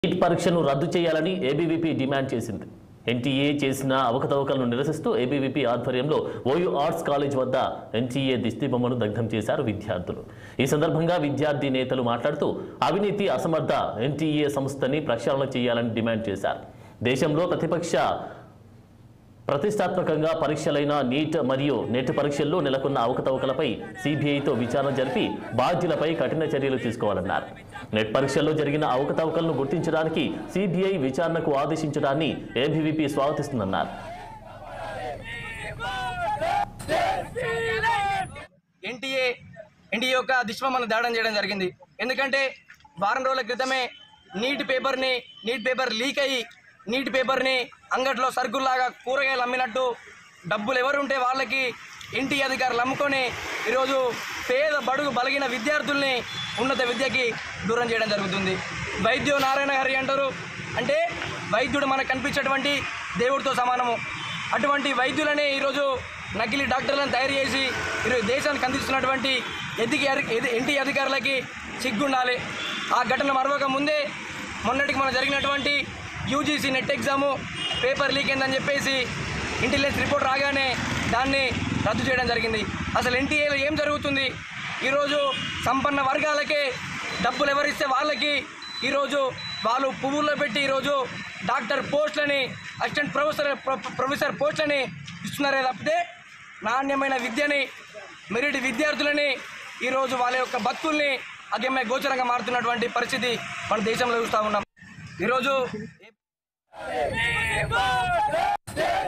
neat పరీక్షను రద్దు చేయాలని ఏబీవీపీ డిమాండ్ చేసింది ఎన్టీఏ చేసిన అవకతవకలను నిరసిస్తూ ఏబీవీపీ ఆధ్వర్యంలో ఓయూ ఆర్ట్స్ కాలేజ్ వద్ద ఎన్టీఏ దిష్టిబొమ్మను దగ్ధం చేశారు విద్యార్థులు ఈ సందర్భంగా విద్యార్థి నేతలు మాట్లాడుతూ అవినీతి అసమర్థ ఎన్టీఏ సంస్థని ప్రక్షాళన చేయాలని డిమాండ్ చేశారు దేశంలో ప్రతిపక్ష ప్రతిష్టాత్మకంగా పరీక్షలైన నీట్ మరియు నెట్ పరీక్షల్లో నెలకొన్న అవకతవకలపై సిబిఐతో విచారణ జరిపి బాధ్యులపై కఠిన చర్యలు తీసుకోవాలన్నారు నెట్ పరీక్షల్లో జరిగిన అవకతవకలను గుర్తించడానికి సిబిఐ విచారణకు ఆదేశించడాన్ని ఏబీవీపీ స్వాగతిస్తుందన్నారు ఎన్టీఏ ఎన్టీఏ యొక్క దుష్మమ్మను దాడం చేయడం జరిగింది ఎందుకంటే వారం రోజుల క్రితమే నీట్ పేపర్ని నీట్ పేపర్ లీక్ అయ్యి నీట్ పేపర్ని అంగట్లో సరుకుల్లాగా కూరగాయలు అమ్మినట్టు డబ్బులు ఎవరుంటే వాళ్ళకి ఎన్టీ అధికారులు అమ్ముకొని ఈరోజు పేద బడుగు బలిగిన విద్యార్థుల్ని ఉన్నత విద్యకి దూరం చేయడం జరుగుతుంది వైద్యో నారాయణ గారి అంటారు అంటే వైద్యుడు మనకు కనిపించేటువంటి దేవుడితో సమానము అటువంటి వైద్యులనే ఈరోజు నకిలీ డాక్టర్లను తయారు చేసి ఈరోజు దేశానికి అందిస్తున్నటువంటి ఎదిగి ఎన్టీ అధికారులకి సిగ్గుండాలి ఆ ఘటన మరొక ముందే మొన్నటికి మన జరిగినటువంటి UGC NET exam paper leak అయిందని చెప్పేసి ఇంటెలిజెన్స్ రిపోర్ట్ రాగానే దాన్ని రద్దు చేయడం జరిగింది అసలు ఎన్టీఏలో ఏం జరుగుతుంది ఈరోజు సంపన్న వర్గాలకే డబ్బులు ఎవరిస్తే వాళ్ళకి ఈరోజు వాళ్ళు పువ్వుల్లో పెట్టి ఈరోజు డాక్టర్ పోస్టులని అసిస్టెంట్ ప్రొఫెసర్ ప్రొ- ప్రొఫెసర్ పోస్టులని ఇస్తున్నారే తప్పితే నాణ్యమైన విద్యని మెరిట్ విద్యార్థులని ఈరోజు వాళ్ళ యొక్క బతుకుల్ని అగమ్య గోచరంగా మారుతున్నటువంటి పరిస్థితి మన దేశంలో చూస్తూ ఉన్నాం ఈరోజు